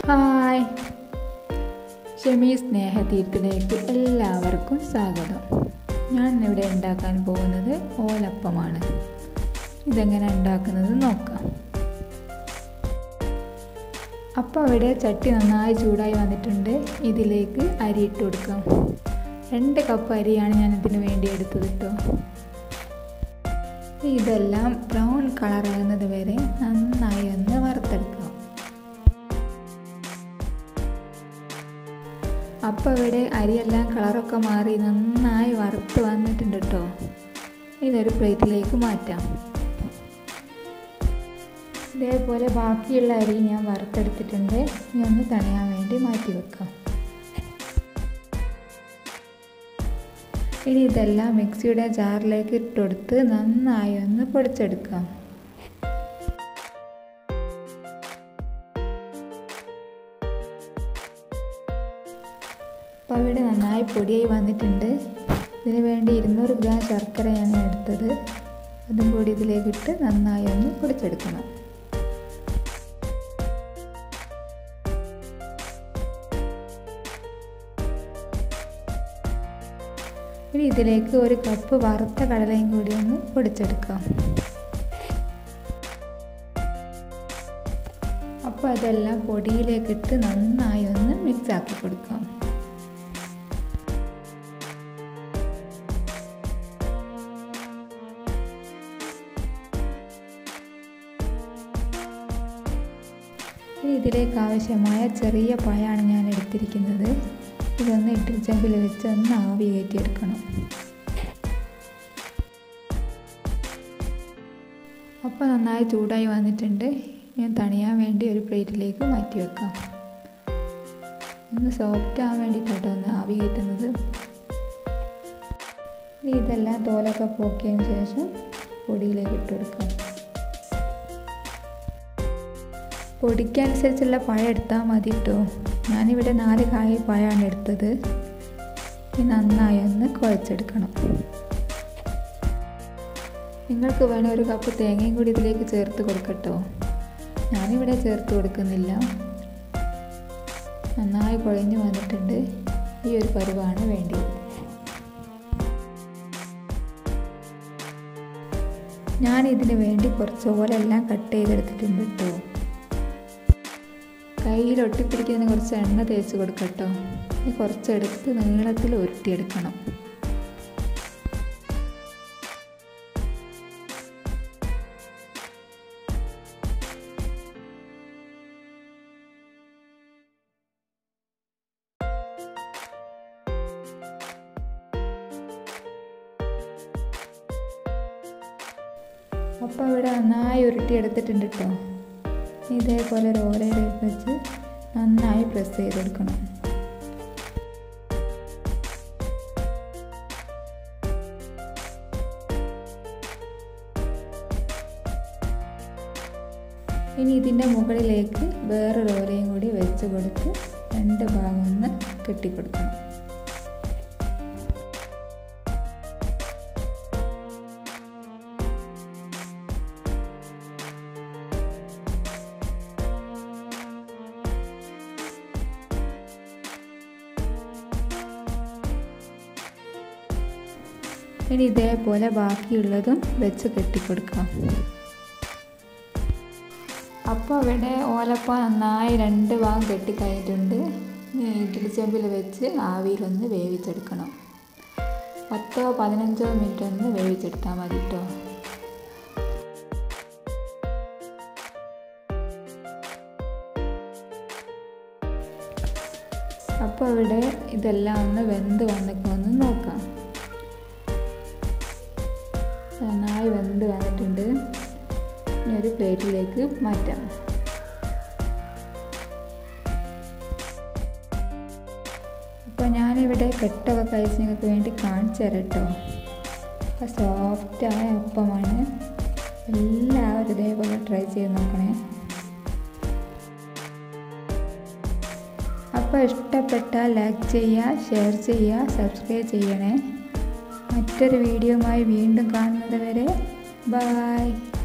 hi Shemi സ്നേഹതീർത്ഥത്തിലേക്ക് എല്ലാവർക്കും സ്വാഗതം ഞാൻ ഇന്നിവിടെ ഉണ്ടാക്കാൻ പോകുന്നത് ഓലപ്പമാണ് ഇതെങ്ങനെ ഉണ്ടാക്കുന്നത് നോക്കാം അപ്പം അവിടെ ചട്ടി നന്നായി ചൂടായി വന്നിട്ടുണ്ട് ഇതിലേക്ക് അരി ഇട്ട് കൊടുക്കാം രണ്ട് കപ്പ് അരിയാണ് ഞാൻ ഇതിന് വേണ്ടി എടുത്തത് കേട്ടോ ഇതെല്ലാം ബ്രൗൺ കളറാകുന്നത് വരെ നന്നായി ഒന്ന് വറുത്തെടുക്കാം അപ്പോൾ ഇവിടെ അരിയെല്ലാം കളറൊക്കെ മാറി നന്നായി വറുത്ത് വന്നിട്ടുണ്ട് കേട്ടോ ഇതൊരു പ്ലേറ്റിലേക്ക് മാറ്റാം ഇതേപോലെ ബാക്കിയുള്ള അരി ഞാൻ വറുത്തെടുത്തിട്ടുണ്ട് ഇനി ഒന്ന് തണയാൻ വേണ്ടി മാറ്റി വെക്കാം ഇനി ഇതെല്ലാം മിക്സിയുടെ ജാറിലേക്ക് ഇട്ടുകൊടുത്ത് നന്നായി ഒന്ന് പൊടിച്ചെടുക്കാം അപ്പോൾ ഇവിടെ നന്നായി പൊടിയായി വന്നിട്ടുണ്ട് ഇതിന് വേണ്ടി ഇരുന്നൂറ് ഗ്രാം ശർക്കരയാണ് എടുത്തത് അതും കൂടി ഇതിലേക്കിട്ട് നന്നായി ഒന്ന് പൊടിച്ചെടുക്കണം ഇനി ഇതിലേക്ക് ഒരു കപ്പ് വറുത്ത കടലയും കൂടി ഒന്ന് പൊടിച്ചെടുക്കാം അപ്പോൾ അതെല്ലാം പൊടിയിലേക്കിട്ട് നന്നായി ഒന്ന് മിക്സ് ആക്കി കൊടുക്കാം ഇനി ഇതിലേക്ക് ആവശ്യമായ ചെറിയ പഴമാണ് ഞാൻ എടുത്തിരിക്കുന്നത് ഇതൊന്ന് ഇഡ്ഡലി ചെമ്പിൽ വെച്ച് ഒന്ന് ആവി കയറ്റിയെടുക്കണം അപ്പോൾ നന്നായി ചൂടായി വന്നിട്ടുണ്ട് ഞാൻ തണിയാൻ വേണ്ടി ഒരു പ്ലേറ്റിലേക്ക് മാറ്റി വെക്കാം ഒന്ന് സോഫ്റ്റ് ആവാൻ വേണ്ടിയിട്ടാട്ടോ ഒന്ന് ആവി കയറ്റുന്നത് ഇതെല്ലാം തോലൊക്കെ പോക്കിയതിന് ശേഷം പൊടിയിലേക്ക് ഇട്ട് കൊടുക്കാം പൊടിക്കനുസരിച്ചുള്ള പഴം എടുത്താൽ മതി കേട്ടോ ഞാനിവിടെ നാല് കായ പഴമാണ് എടുത്തത് ഇനി നന്നായി ഒന്ന് കുഴച്ചെടുക്കണം നിങ്ങൾക്ക് വേണേൽ ഒരു കപ്പ് തേങ്ങയും കൂടി ഇതിലേക്ക് ചേർത്ത് കൊടുക്കട്ടോ ഞാനിവിടെ ചേർത്ത് കൊടുക്കുന്നില്ല നന്നായി കുഴഞ്ഞു വന്നിട്ടുണ്ട് ഈ ഒരു പരുവാണ് വേണ്ടത് ഞാൻ ഇതിന് വേണ്ടി കുറച്ച് ഓലെല്ലാം കട്ട് ചെയ്തെടുത്തിട്ടുണ്ട് കേട്ടോ കയ്യിൽ ഒട്ടിപ്പിടിക്കുന്നതിന് കുറച്ച് എണ്ണ തേച്ച് കൊടുക്കട്ടോ ഇനി കുറച്ചെടുത്ത് നീളത്തിൽ ഉരുട്ടിയെടുക്കണം അപ്പോൾ ഇവിടെ നന്നായി ഉരുട്ടിയെടുത്തിട്ടുണ്ട് കേട്ടോ ഇതേപോലെ ഒരു ഓലയിലേക്ക് വെച്ച് നന്നായി പ്രസ് ചെയ്ത് കൊടുക്കണം ഇനി ഇതിൻ്റെ മുകളിലേക്ക് വേറൊരു ഓലയും കൂടി വെച്ച് കൊടുത്ത് രണ്ട് ഭാഗം ഒന്ന് കെട്ടിക്കൊടുക്കണം ഇനി ഇതേപോലെ ബാക്കിയുള്ളതും വെച്ച് കെട്ടിക്കൊടുക്കാം അപ്പോൾ അവിടെ ഓലപ്പ നന്നായി രണ്ട് ഭാഗം കെട്ടിക്കഴിഞ്ഞിട്ടുണ്ട് ഇഡ്ഡലി ചെമ്പിൽ വെച്ച് ആവിയിലൊന്ന് വേവിച്ചെടുക്കണം പത്തോ പതിനഞ്ചോ മിനിറ്റ് ഒന്ന് വേവിച്ചെടുത്താൽ മതി കേട്ടോ അപ്പോൾ ഇവിടെ ഇതെല്ലാം ഒന്ന് വെന്ത് വന്നൊക്കെ ഒന്ന് നോക്കാം നന്നായി വെന്ത് വന്നിട്ടുണ്ട് ഇനി ഒരു പ്ലേറ്റിലേക്ക് മാറ്റാം അപ്പോൾ ഞാനിവിടെ കെട്ടൊക്കെ കഴിച്ച് നിങ്ങൾക്ക് വേണ്ടി കാണിച്ചു തരാം കേട്ടോ അപ്പോൾ സോഫ്റ്റായ അപ്പമാണ് എല്ലാവരും ഇതേപോലെ ട്രൈ ചെയ്ത് നോക്കണേ അപ്പോൾ ഇഷ്ടപ്പെട്ടാൽ ലൈക്ക് ചെയ്യുക ഷെയർ ചെയ്യുക സബ്സ്ക്രൈബ് ചെയ്യണേ മറ്റൊരു വീഡിയോയുമായി വീണ്ടും കാണുന്നത് വരെ ബായ്